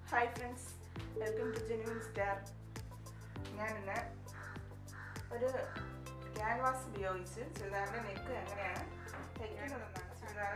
Hi friends welcome to genuine star ഞാനിന്ന് ഒരു canvas ഉപയോഗിച്ച് ചുരിദാറിൻ്റെ നെക്ക് എങ്ങനെയാണ് തയ്ക്കുന്നതെന്നാണ് ചുരിദാർ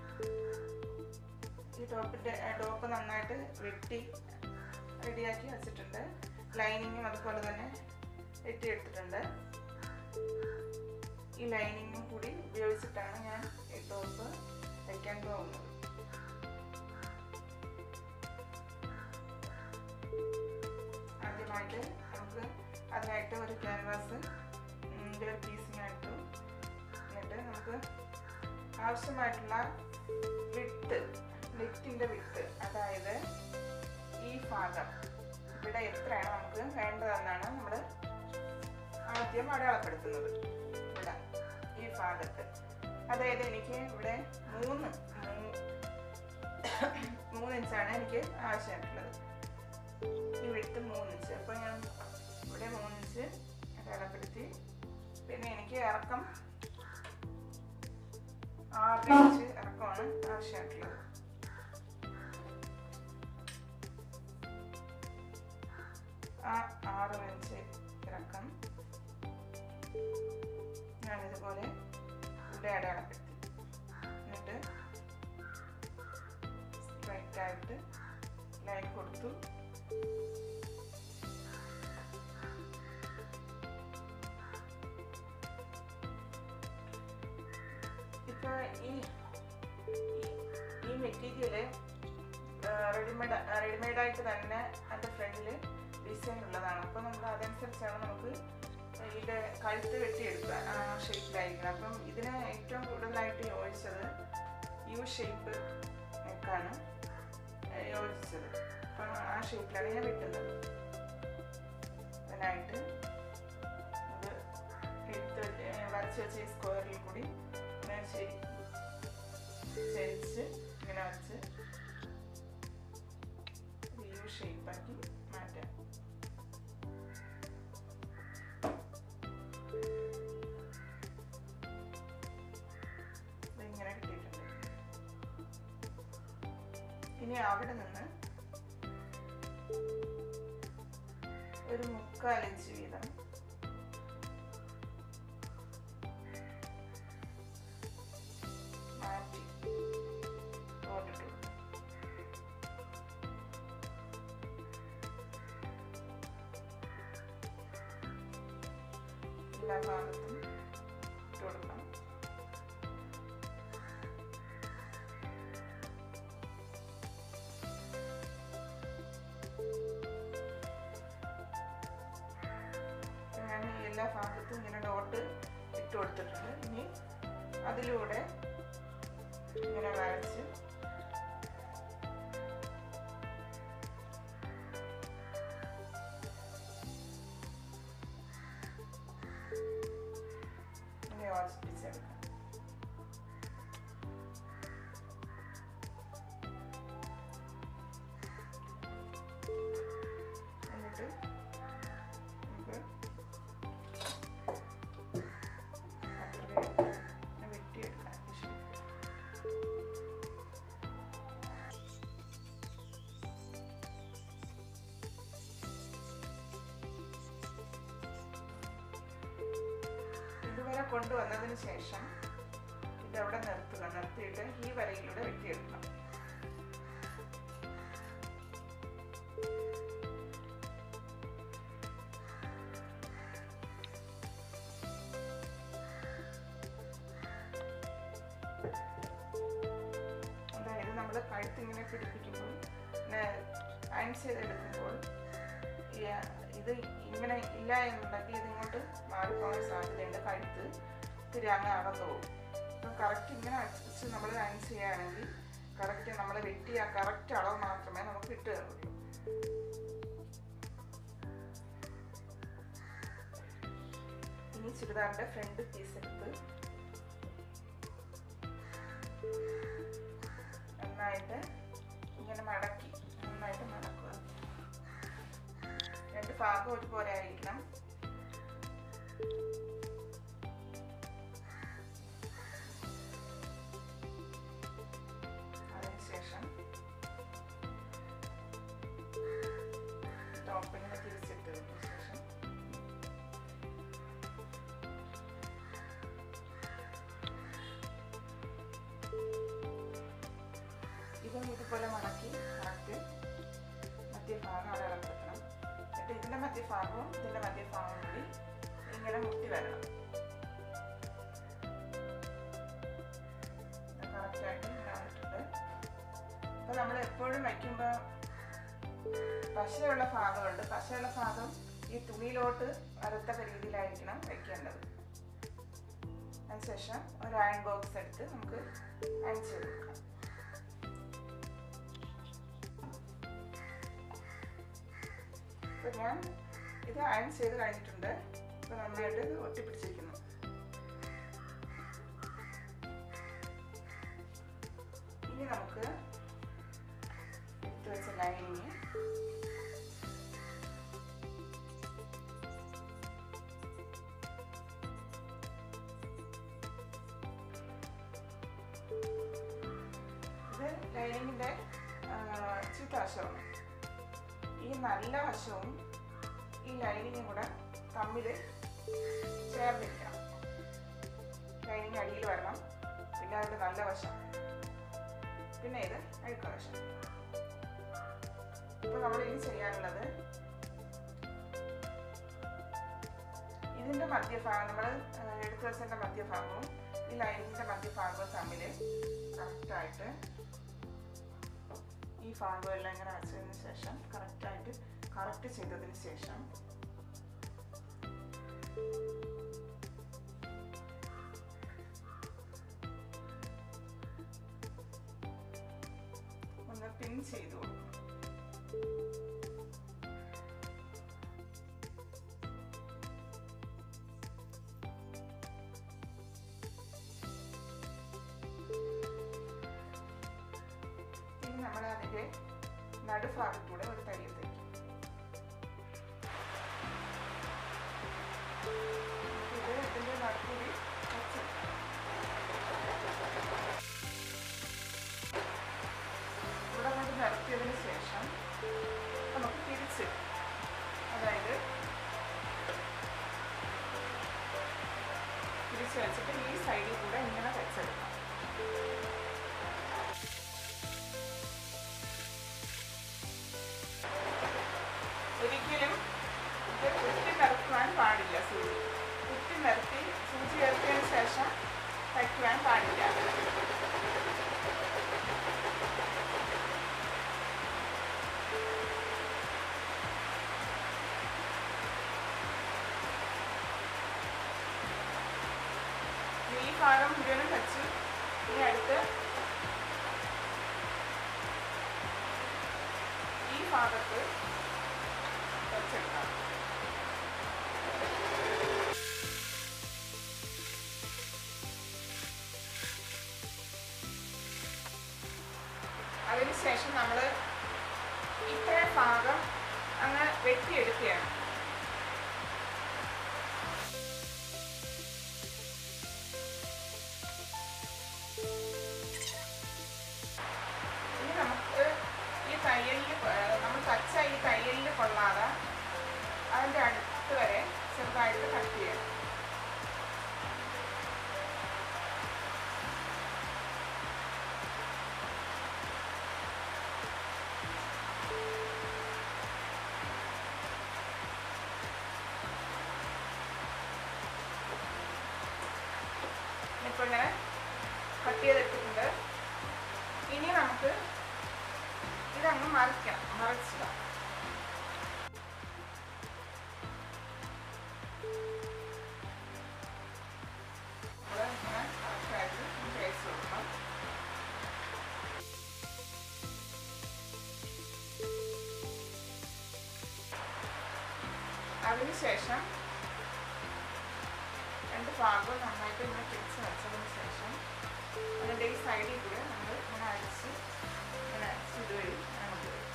ഈ ടോപ്പിൻ്റെ ടോപ്പ് നന്നായിട്ട് വെട്ടി റെഡിയാക്കി വെച്ചിട്ടുണ്ട് ലൈനിങ്ങും അതുപോലെ തന്നെ വെട്ടിയെടുത്തിട്ടുണ്ട് ഈ ലൈനിങ്ങും കൂടി ഉപയോഗിച്ചിട്ടാണ് ഞാൻ ഈ ടോപ്പ് തയ്ക്കാൻ പോകുന്നത് ആദ്യമായിട്ട് നമുക്ക് അതിനായിട്ട് ഒരു ക്യാൻവാസ് ഒരു പീസ് ഞാൻ ഇട്ടു എന്നിട്ട് നമുക്ക് ആവശ്യമായിട്ടുള്ള വിട്ട് നെറ്റിൻ്റെ വിട്ട് അതായത് ഈ ഭാഗം ഇവിടെ എത്രയാണ് നമുക്ക് വേണ്ടതെന്നാണ് നമ്മൾ ആദ്യം അടയാളപ്പെടുത്തുന്നത് ഇവിടെ ഈ ഭാഗത്ത് അതായത് എനിക്ക് ഇവിടെ മൂന്ന് മൂന്ന് ഇഞ്ചാണ് എനിക്ക് ആവശ്യമായിട്ടുള്ളത് ഈ വിട്ട് മൂന്ന് ഇഞ്ച് അപ്പോൾ ഞാൻ ഇവിടെ മൂന്ന് ഇഞ്ച് അടയാളപ്പെടുത്തി പിന്നെ എനിക്ക് ഇറക്കം ആറ് ഇഞ്ച് ഇറക്കമാണ് ആവശ്യമായിട്ടുള്ളത് ആ ആറ് ഇഞ്ച് ഇറക്കം ഞാനിതുപോലെ ഇവിടെ അടയാളപ്പെടുത്തി എന്നിട്ട് സ്ട്രൈറ്റ് ആയിട്ട് ലൈൻ കൊടുത്തു ഇപ്പൊ ഈ ഈ മെറ്റീരിയല് റെഡിമെയ്ഡ് റെഡിമെയ്ഡായിട്ട് തന്നെ അതിൻ്റെ ഫ്രണ്ടിൽ ഡിസൈൻ ഉള്ളതാണ് അപ്പോൾ നമ്മൾ അതനുസരിച്ചാണ് നമുക്ക് ഇതിൻ്റെ കഴുത്ത് വെട്ടിയെടുക്കുക ആ ഷേപ്പിലായിരിക്കണം അപ്പം ഇതിന് ഏറ്റവും കൂടുതലായിട്ട് യോജിച്ചത് യു ഷേപ്പ് നെക്കാണ് യോജിച്ചത് അപ്പം ആ ഷേപ്പിലാണ് ഞാൻ വെട്ടുന്നത് അതിനായിട്ട് ഇത് എടുത്ത് വരച്ച് വെച്ച ഈ സ്ക്വയറിൽ കൂടി ഇങ്ങനെ ശരി ചരിച്ച് ഇങ്ങനെ വച്ച് യു ഷേപ്പാക്കി മാറ്റാം ഇങ്ങനെ കിട്ടിയിട്ടുണ്ട് ഇനി അവിടെ നിന്ന് ഒരു മുക്കാൽ ഇഞ്ച് വീതം മാറ്റി ഓട്ടിട്ടു എല്ലാ ഭാഗത്തും ഇട്ട് കൊടുക്കണം ഞാൻ ഈ എല്ലാ ഭാഗത്തും ഇങ്ങനെ ഡോട്ട് ഇട്ട് കൊടുത്തിട്ടുണ്ട് ഇനി അതിലൂടെ ഇങ്ങനെ വരച്ച് ഇങ്ങനെ യോജിപ്പിച്ചെടുക്കാം എന്നിട്ട് നമുക്ക് വെട്ടിയെടുക്കാം ഇതുവരെ കൊണ്ടുവന്നതിന് ശേഷം ഇതവിടെ നിർത്തുക നിർത്തിയിട്ട് ഈ വരയിലൂടെ വെട്ടിയെടുക്കണം അതായത് നമ്മൾ കഴുത്ത് ഇങ്ങനെ പിടിപ്പിക്കുമ്പോൾ അയൺ ചെയ്തെടുക്കുമ്പോൾ ഇത് ഇങ്ങനെ ഇല്ല എന്നുണ്ടെങ്കിൽ ഇതിങ്ങോട്ട് മാറിപ്പോകാൻ സാധ്യതയുണ്ട് കഴുത്ത് ഇത്തിരി അങ്ങ് അകന്നു പോകും അപ്പം കറക്റ്റ് ഇങ്ങനെ അടിച്ച് നമ്മൾ അയൺ ചെയ്യുകയാണെങ്കിൽ കറക്റ്റ് നമ്മൾ വെട്ടിയ കറക്റ്റ് അളവ് മാത്രമേ നമുക്ക് ഇട്ട് തരുള്ളൂ ഇനി ചുരിദാറിൻ്റെ ഫ്രണ്ട് പീസ് എടുത്ത് നന്നായിട്ട് ഇങ്ങനെ മടക്കി നന്നായിട്ട് മടക്കുക രണ്ട് ഭാഗം ഒരുപോലെ ആയിരിക്കണം അതിനുശേഷം ഇതുപോലെ മടക്കി കറക്റ്റ് മധ്യഭാഗം അവിടെ ഇളപ്പെടുത്തണം എന്നിട്ട് ഇതിൻ്റെ മധ്യഭാഗവും ഇതിൻ്റെ മധ്യഭാഗവും കൂടി ഇങ്ങനെ മുട്ടി വരണം കറക്റ്റായിട്ട് ഇങ്ങനെ വന്നിട്ടുണ്ട് അപ്പോൾ നമ്മൾ എപ്പോഴും വയ്ക്കുമ്പോൾ പശയുള്ള ഭാഗമുണ്ട് പശയുള്ള ഭാഗം ഈ തുണിയിലോട്ട് വരത്തക്ക രീതിയിലായിരിക്കണം വെക്കേണ്ടത് അതിനുശേഷം ഒരു അയൺ ബോക്സ് എടുത്ത് നമുക്ക് അയൺ ചെയ്ത് കൊടുക്കാം ഇപ്പൊ ഞാൻ ഇത് അയൺ ചെയ്ത് കഴിഞ്ഞിട്ടുണ്ട് ഇപ്പൊ നന്നായിട്ട് ഇത് ഒട്ടിപ്പിടിച്ചിരിക്കുന്നു ഇനി നമുക്ക് എടുത്തു വെച്ച ലൈനിങ് ഇത് ലൈനിങ്ങിൻ്റെ ചീത്ത വശമാണ് ഈ നല്ല വശവും ഈ ലൈനിങ്ങും കൂടെ തമ്മിൽ ചേർന്നിരിക്കണം ലൈനിങ് അടിയിൽ വരണം പിന്നെ അതിൻ്റെ നല്ല വശം പിന്നെ ഇത് അഴുക്ക വശം ഇപ്പോൾ നമ്മൾ ഇനി ചെയ്യാനുള്ളത് ഇതിൻ്റെ മധ്യഭാഗം നമ്മൾ എടുത്തു വെച്ചതിൻ്റെ മധ്യഭാഗവും ഈ ലൈനിങ്ങിൻ്റെ മധ്യഭാഗവും തമ്മിൽ കറക്റ്റായിട്ട് ഈ ഭാഗമെല്ലാം ഇങ്ങനെ അടച്ചതിന് ശേഷം കറക്റ്റായിട്ട് കറക്റ്റ് ചെയ്തതിന് ശേഷം ഒന്ന് പിൻ ചെയ്തു കൊടുക്കും ഇനി നമ്മൾ അതിൻ്റെ നടുഭാഗത്തൂടെ ഒരു തയ്യൽ തയ്ക്കും ഇത് ഇതിൻ്റെ നടുക്കൂടി വെച്ച് ഇവിടെ കൊണ്ട് നിർത്തിയതിന് ശേഷം നമുക്ക് തിരിച്ച് അതായത് തിരിച്ച് വെച്ചിട്ട് ഈ സൈഡിൽ കൂടെ ഇങ്ങനെ വെച്ചെടുക്കാം ഒരിക്കലും ഇത് കുത്തി നിറക്കുവാൻ പാടില്ല സൂചി കുത്തി നിർത്തി സൂചി ചേർത്തതിന് ശേഷം തയ്ക്കുവാൻ പാടില്ല ഈ ഭാഗം മുഴുവനും വെച്ച് ഇനി അടുത്ത് ഈ ഭാഗത്ത് വെച്ചെടുക്കാം അതിനുശേഷം നമ്മൾ ഇത്രയും ഭാഗം അങ്ങ് വെട്ടിയെടുക്കുകയാണ് ഇനി നമുക്ക് ഈ തയ്യലിൽ നമ്മൾ തച്ച ഈ തയ്യലിൽ കൊള്ളാതെ അതിൻ്റെ അടുത്ത് വരെ ചെറുതായിട്ട് കട്ട് ചെയ്യണം ഇപ്പോൾ ഇങ്ങനെ കട്ട് ചെയ്തെടുത്തിട്ടുണ്ട് ഇനി നമുക്ക് ഇതങ്ങ് മറിക്കണം മറിച്ചിടാം ഇവിടെ ഇങ്ങനെ കറക്റ്റായിട്ട് തേച്ച് കൊടുക്കണം അതിനുശേഷം രണ്ട് ഭാഗവും നന്നായിട്ട് ഇങ്ങനെ തിരിച്ച് വെച്ചതിന് ശേഷം അതിൻ്റെ ഈ സൈഡിൽ കൂടെ നമ്മൾ ഇങ്ങനെ അടിച്ച് ഇങ്ങനെ അടിച്ച് ഇതുവഴി നമുക്ക് വരും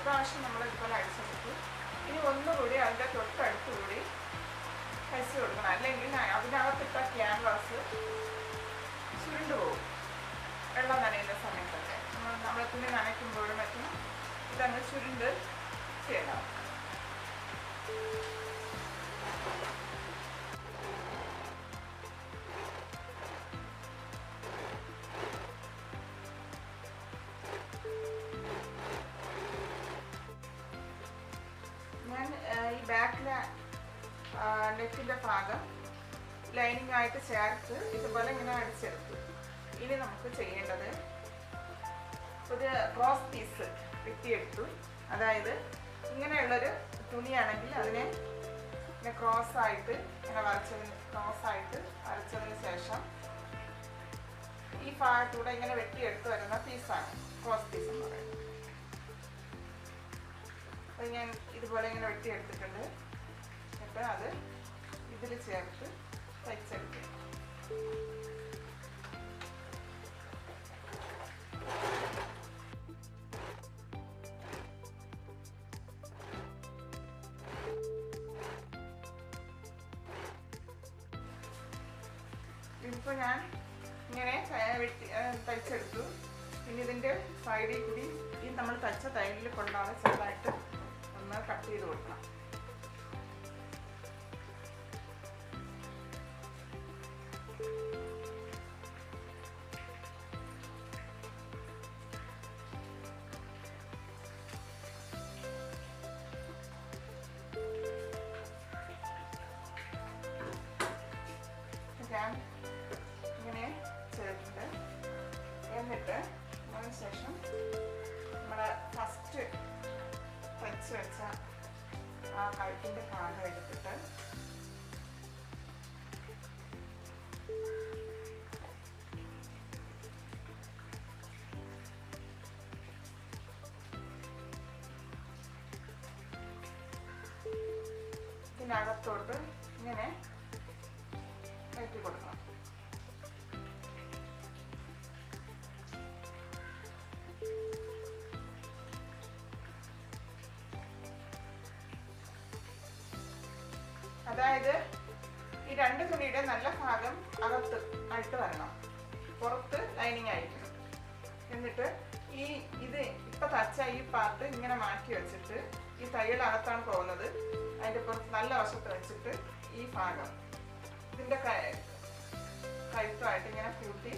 പ്രാവശ്യം നമ്മൾ ഇതുപോലെ അടിച്ചെടുത്തു ഇനി ഒന്നുകൂടി അതിൻ്റെ തൊട്ടടുത്ത് കൂടി കഴിച്ചു കൊടുക്കണം അല്ലെങ്കിൽ അതിനകത്തിട്ട ക്യാൻവാസ് ചുരുണ്ടു പോകും വെള്ളം നനയുന്ന സമയത്തൊക്കെ നമ്മൾ നമ്മളെ തുണി നനയ്ക്കുമ്പോഴും മറ്റും ഇതങ്ങ് ചുരുണ്ട് ചെയ്യണം ഞാൻ ആ, ഈ ബാക്കിലെ നെക്കിൻ്റെ ഭാഗം ലൈനിങ് ആയിട്ട് ചേർത്ത് ഇതുപോലെ ഇങ്ങനെ അടിച്ചെടുത്തു ഇനി നമുക്ക് ചെയ്യേണ്ടത് ഒരു ക്രോസ് പീസ് വെട്ടിയെടുത്തു അതായത് ഇങ്ങനെയുള്ളൊരു തുണിയാണെങ്കിൽ അതിനെ ഇങ്ങനെ ക്രോസ് ആയിട്ട് ഇങ്ങനെ വരച്ചതിന് ക്രോസ് ആയിട്ട് വരച്ചതിന് ശേഷം ഈ ഭാഗത്തൂടെ ഇങ്ങനെ വെട്ടിയെടുത്ത് വരുന്ന പീസാണ് ക്രോസ് പീസ് എന്ന് പറയുന്നത് അത് ഞാൻ ഇതുപോലെ ഇങ്ങനെ വെട്ടിയെടുത്തിട്ടുണ്ട് എന്നിട്ട് അത് ഇതിൽ ചേർത്ത് തയ്ച്ചെടുക്കുക ഇതിപ്പോൾ ഞാൻ ഇങ്ങനെ ത- വെട്ടി ആ, തയ്ച്ചെടുത്തു പിന്നെ ഇതിൻ്റെ സൈഡിൽ കൂടി ഈ നമ്മൾ തയ്ച്ച തൈലിൽ കൊണ്ടാണ് ചെറുതായിട്ട് ഒന്ന് കട്ട് ചെയ്ത് കൊടുക്കണം ഞാൻ ഇങ്ങനെ ചെയ്തിട്ടുണ്ട് എന്നിട്ട് അതിനുശേഷം നമ്മുടെ ഫസ്റ്റ് തയ്ച്ച് വെച്ച ആ കഴുത്തിൻ്റെ ഭാഗം എടുത്തിട്ട് ഇതിനകത്തോട്ട് ഇങ്ങനെ കയറ്റി കൊടുക്കണം അതായത് ഈ രണ്ട് തുണിയുടെ നല്ല ഭാഗം അകത്ത് ആയിട്ട് വരണം പുറത്ത് ലൈനിങ് ആയിരിക്കണം എന്നിട്ട് ഈ ഇത് ഇപ്പൊ തച്ച ഈ പാർട്ട് ഇങ്ങനെ മാറ്റി വെച്ചിട്ട് ഈ തയ്യൽ അകത്താണ് പോകുന്നത് അതിന്റെ പുറത്ത് നല്ല വശത്ത് വെച്ചിട്ട് ഈ ഭാഗം ഇതിന്റെ ക- കഴുത്തുമായിട്ട് ഇങ്ങനെ കൂട്ടി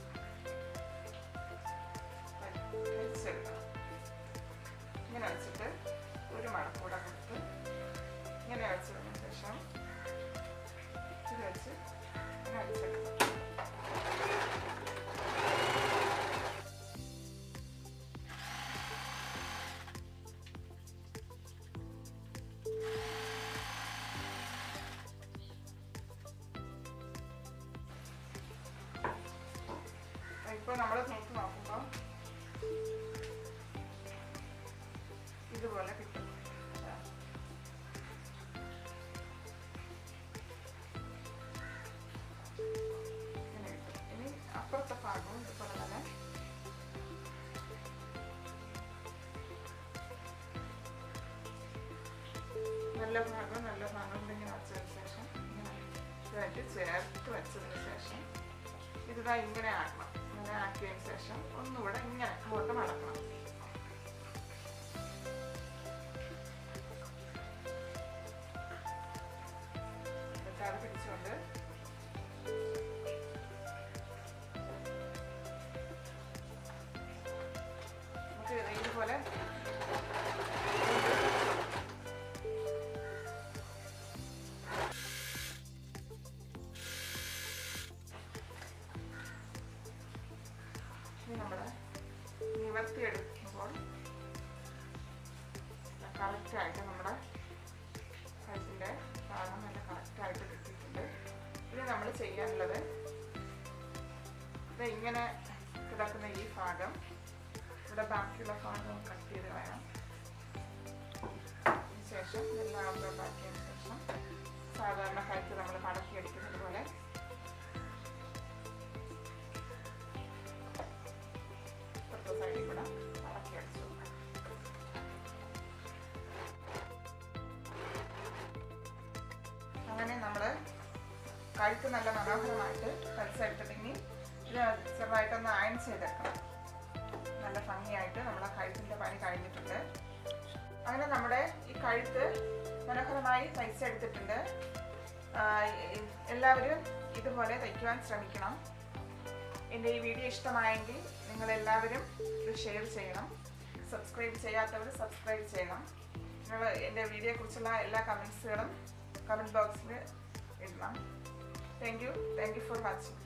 വെച്ചെടുക്കണം ഇങ്ങനെ വെച്ചിട്ട് ഒരു മടക്കൂടെ കൊടുത്ത് ഇങ്ങനെ വെച്ചതിന് ശേഷം ഇത് വെച്ച് ഇങ്ങനെ വെച്ചെടുക്കണം ഇപ്പോൾ നമ്മൾ നോക്കി നോക്കുമ്പോൾ ഇതുപോലെ കിട്ടും അതാ. ഇങ്ങനെ കിട്ടും ഇനി അപ്പുറത്തെ ഭാഗവും ഇതുപോലെ തന്നെ നല്ല ഭാഗം നല്ല ഭാഗം ഇങ്ങനെ വച്ചതിന് ശേഷം ഇങ്ങനെ ഇതായിട്ട് ചേർത്ത് വെച്ചതിന് ശേഷം ഇതാ ഇങ്ങനെ ആക്കണം ഇങ്ങനെ ആക്കിയതിന് ശേഷം ഒന്നുകൂടെ ഇങ്ങനെ അങ്ങോട്ട് മടക്കണം എന്നിട്ട് അത് പിടിച്ചുകൊണ്ട് നമുക്ക് ഇതുപോലെ ഇനി നമ്മൾ നിവർത്തിയെടുക്കുമ്പോൾ കറക്റ്റായിട്ട് നമ്മുടെ കഴുത്തിൻ്റെ ഭാഗം നല്ല കറക്റ്റായിട്ട് കിട്ടിയിട്ടുണ്ട് ഇനി നമ്മൾ ചെയ്യാനുള്ളത് ഇത് ഇങ്ങനെ കിടക്കുന്ന ഈ ഭാഗം ഇവിടെ ബാക്കിയുള്ള ഭാഗം കട്ട് ചെയ്ത് കളയാം അതിന് ശേഷം എല്ലാം ഉണ്ടാക്കിയതിന് ശേഷം സാധാരണ കഴുത്ത് നമ്മൾ മടക്കി അടിക്കുന്നത് പോലെ ഇപ്പുറത്തെ സൈഡിൽ കൂടെ മടക്കി അടിച്ചു കൊടുക്കാം കഴുത്ത് നല്ല മനോഹരമായിട്ട് തയ്ച്ചെടുത്തിട്ടുണ്ടെങ്കിൽ ഇത് ചെറുതായിട്ടൊന്ന് അയൺ ചെയ്തെടുക്കണം നല്ല ഭംഗിയായിട്ട് നമ്മുടെ കഴുത്തിൻ്റെ പണി കഴിഞ്ഞിട്ടുണ്ട് അങ്ങനെ നമ്മുടെ ഈ കഴുത്ത് മനോഹരമായി തയ്ച്ചെടുത്തിട്ടുണ്ട് ആ, എ- എല്ലാവരും ഇതുപോലെ തയ്ക്കുവാൻ ശ്രമിക്കണം എൻ്റെ ഈ വീഡിയോ ഇഷ്ടമായെങ്കിൽ നിങ്ങളെല്ലാവരും ഇത് ഷെയർ ചെയ്യണം സബ്സ്ക്രൈബ് ചെയ്യാത്തവർ സബ്സ്ക്രൈബ് ചെയ്യണം നിങ്ങൾ എൻ്റെ വീഡിയോയെക്കുറിച്ചുള്ള എല്ലാ കമൻസുകളും കമൻറ്റ് ബോക്സിൽ ഇടണം thank you thank you for watching